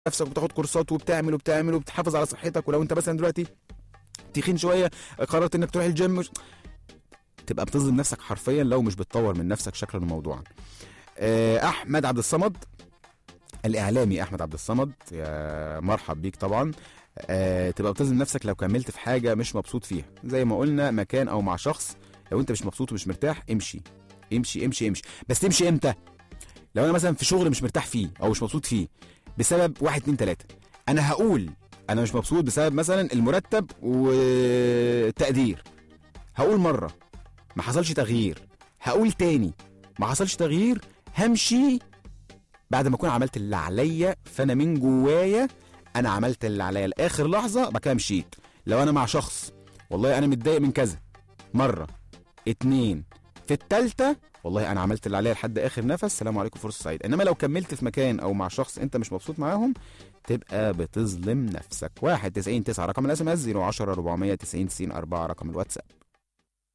نفسك وبتاخد كورسات وبتعمل وبتعمل وبتحافظ على صحتك ولو انت مثلا دلوقتي تخين شويه قررت انك تروح الجيم مش... تبقى بتظلم نفسك حرفيا لو مش بتطور من نفسك شكلا وموضوعا آه، احمد عبد الصمد الاعلامي احمد عبد الصمد يا مرحب بيك طبعا آه، تبقى بتظلم نفسك لو كملت في حاجه مش مبسوط فيها زي ما قلنا مكان او مع شخص لو انت مش مبسوط ومش مرتاح امشي امشي امشي امشي بس تمشي امتى لو انا مثلا في شغل مش مرتاح فيه او مش مبسوط فيه بسبب واحد اتنين تلاته انا هقول انا مش مبسوط بسبب مثلا المرتب والتقدير هقول مره ما حصلش تغيير هقول تاني ما حصلش تغيير همشي بعد ما اكون عملت اللي عليا فانا من جوايا انا عملت اللي عليا لاخر لحظه بعد كده مشيت لو انا مع شخص والله انا متضايق من كذا مره اتنين في التالتة والله انا عملت اللي عليا لحد اخر نفس السلام عليكم فرصه سعيده انما لو كملت في مكان او مع شخص انت مش مبسوط معاهم تبقى بتظلم نفسك 1 90 9 رقم الاس ام اس 010 490 90 4 رقم الواتساب